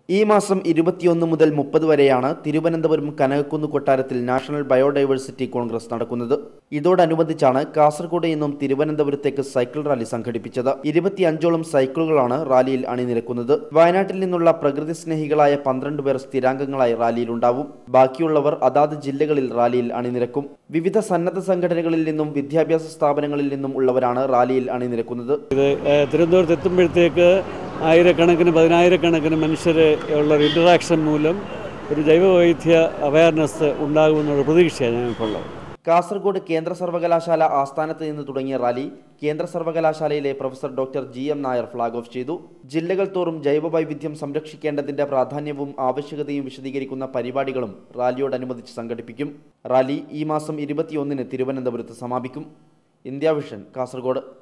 ഈ മാസം ഇരുപത്തിയൊന്ന് മുതൽ മുപ്പത് വരെയാണ് തിരുവനന്തപുരം കനകക്കുന്ന് കൊട്ടാരത്തിൽ നാഷണൽ ബയോഡൈവേഴ്സിറ്റി കോൺഗ്രസ് നടക്കുന്നത് ഇതോടനുബന്ധിച്ചാണ് കാസർഗോഡ് നിന്നും തിരുവനന്തപുരത്തേക്ക് സൈക്കിൾ റാലി സംഘടിപ്പിച്ചത് ഇരുപത്തിയഞ്ചോളം സൈക്കിളുകളാണ് റാലിയിൽ അണിനിരക്കുന്നത് വയനാട്ടിൽ നിന്നുള്ള പ്രകൃതി സ്നേഹികളായ പന്ത്രണ്ട് പേർ സ്ഥിരാംഗങ്ങളായി റാലിയിലുണ്ടാവും ബാക്കിയുള്ളവർ അതാത് ജില്ലകളിൽ റാലിയിൽ അണിനിരക്കും വിവിധ സന്നദ്ധ സംഘടനകളിൽ നിന്നും വിദ്യാഭ്യാസ സ്ഥാപനങ്ങളിൽ നിന്നും ഉള്ളവരാണ് റാലിയിൽ അണിനിരക്കുന്നത് ഏഹ് തിരുവനന്തപുരത്ത് എത്തുമ്പോഴത്തേക്ക് ആയിരക്കണക്കിന് പതിനായിരക്കണക്കിന് മനുഷ്യർ ഉള്ള ഒരു ഇൻറ്ററാക്ഷൻ മൂലം ഒരു ജൈവവൈവിധ്യ അവയർനെസ് ഉണ്ടാകുമെന്നുള്ള പ്രതീക്ഷയാണ് ഞങ്ങൾക്കുള്ളത് കാസർഗോഡ് കേന്ദ്ര സർവകലാശാല ആസ്ഥാനത്ത് നിന്ന് തുടങ്ങിയ റാലി കേന്ദ്ര സർവകലാശാലയിലെ professor doctor G M Nair flag off ചെയ്തു ജില്ലകൾ തോറും ജൈവവൈവിധ്യം സംരക്ഷിക്കേണ്ടതിന്റെ പ്രാധാന്യവും ആവശ്യകതയും വിശദീകരിക്കുന്ന പരിപാടികളും റാലിയോടനുബന്ധിച്ച് സംഘടിപ്പിക്കും റാലി ഈ മാസം ഇരുപത്തിയൊന്നിന് തിരുവനന്തപുരത്ത് സമാപിക്കും ഇന്ത്യ വിഷൻ കാസർഗോഡ്